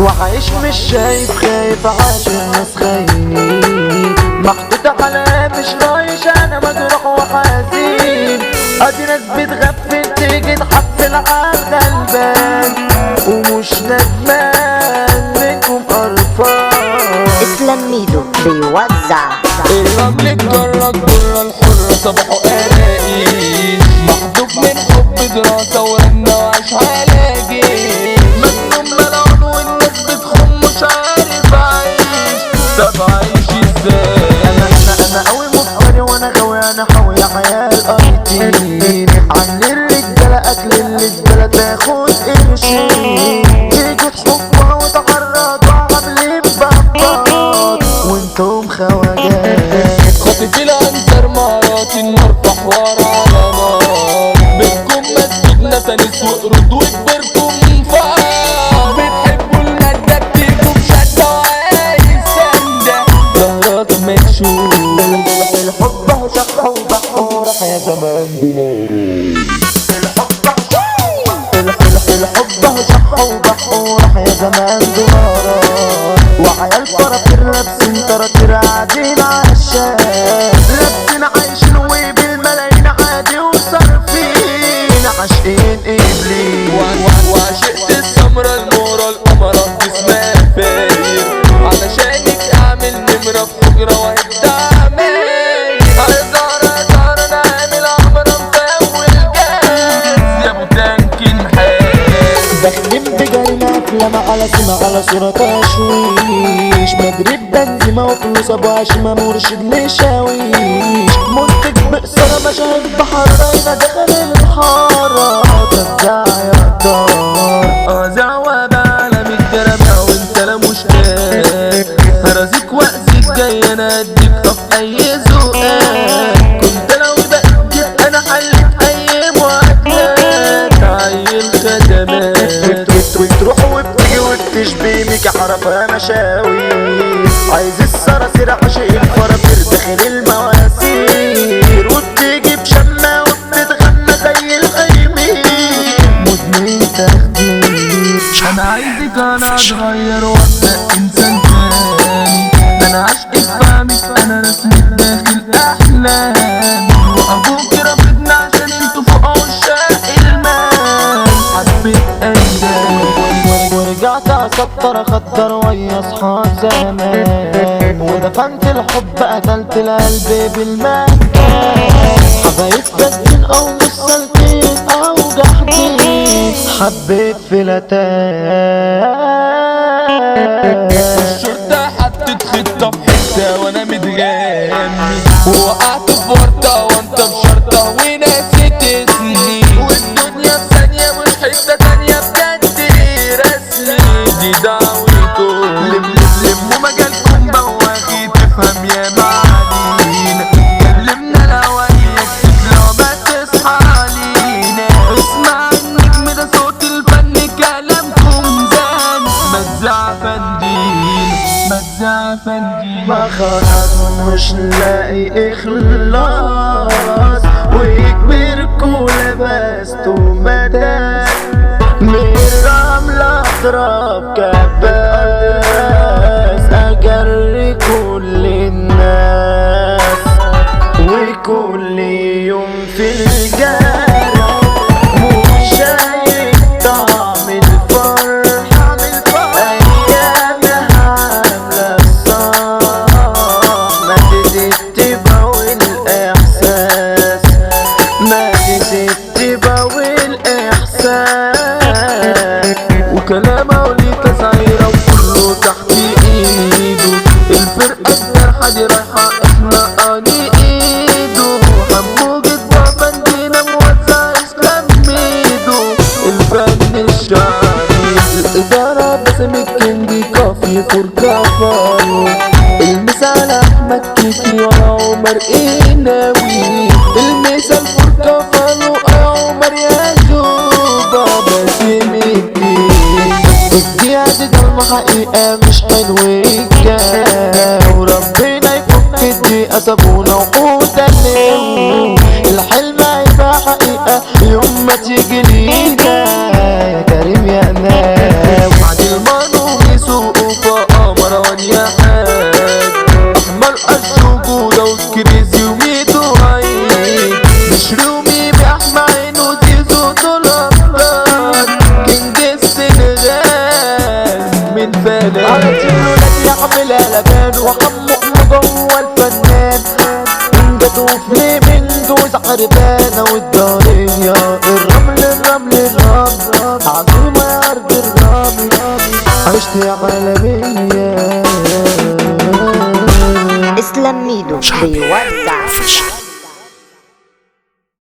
وعايش مش شايف خايف عشان ناس خاينين محطوط على مش رايش انا مجروح وحزين ادي ناس بتغفل تيجي تحفل على الغلبان ومش ندمان منكم قرفان اسلام ميدو بيوزع الرمل اتجرد بره الحرة صباحه قراقين محذوف من حب دراسة ورنة وعيش علاجي مجنون ملعون والناس بتخم مش عارف اعيش طب عايش ازاي انا انا انا قوي مفتري وانا غاوي انا حاوي يا عيال قريتين عن الرجالة اكل الرجالة تاخد قرشين تيجوا تحبها وتعرضوا عاملين بطاط وانتم خواجات خاطف الانسر مهارات المرفح ورا على نار بيتكم مسجد نتنس وقرد وكبركم فقر بتحبوا المادة بتيجوا بشدة وعايز سندة ظهرات مكشوف الحب هو شح وبحور يا زمان الحب هو شح وبحور يا زمان دولارة وعيال فرافير لابسين تراتير قاعدين عالشام لابسين عايشين وبالملايين عادي وصارفين عاشقين ابليس وعشقت السمرة المورة القمرة جسمها فاير علشانك اعمل نمرة في حجرة وهد عماير هزار هزار انا عامل عمرة مفول جاز يا ابو تانك نحاس داخلين بجاينا افلام على سمع على صورة تشويش مجرب بنزيمة وفلوس ابو هاشم مرشد لشاويش منتج بقصرة مشاهد بحر راينا داخل الحارة ترجع يا دار اه زعوة بعالم الجرمة وانت لا مشتاق هرازيك وأذيك جاي انا اديك طف اي ذوقك كنت لو بأجيب انا حلت اي معادلات عيل خدمات وتروح وبتيجي وبتشبي ميكي حرفها مشاوي عايز الصراصير عشق الفرافير داخل المواسير وبتيجي بشمة وبتتغنى زي الغيمين مدمن تخدير انا عايزك انا اتغير وابدا انسان تاني انا عشقك فاهمك انا رسمك داخل احلامي وابوك رافضنا عشان انتوا فوق عشاق المال حبيت ايام ورجعت اسطر اخدر ويا اصحاب زمان ودفنت الحب قتلت القلب بالمكان حبايب بسين او مش سالكين او جحدين حبيت فلتان الشرطة حطت خطة في حتة وانا متغني ووقعت في ورطة وانت في شرطة ونسيت اسمي والدنيا في ثانية مش حتة تانية بجد رسمي دي دعوته لم لم لموا مجالكم بواخي تفهم يا معالينا كلمنا الهوائية كتير لو ما تصحى علينا اسمع النجم ده صوت الفن كلامكم زان ما تزعفندين ما تزعفندين ما خرج مش لاقي اخلاص ويكبركوا لبست ومدى من الرملة اضرب كباس اجري كل الناس وكل يوم في الجرح مش شايف طعم الفرح ايامها عاملة الصح ما تتبع والاحساس ما تتبع والاحساس وكلامه ليه تسعيرة وكله تحت ايده الفرقة الجرحى دي رايحة احنا اني ايده حموج الضبن دينا موزع اسلام ميدو الفن الشعبي الإدارة باسم الكينج كافي فور كفايو المثال أحمد كيكي ولا عمر قناوي المثال فور كفايو يا عمر يا زوبة باسم الدين الجهاد ده الحقيقة مش حلوة وربنا يفك الدقيقة سابونا وقوت الليل الحلم هيبقى حقيقة يوم ما تيجي لينا يا كريم يا ناس بعد المنو يا غالي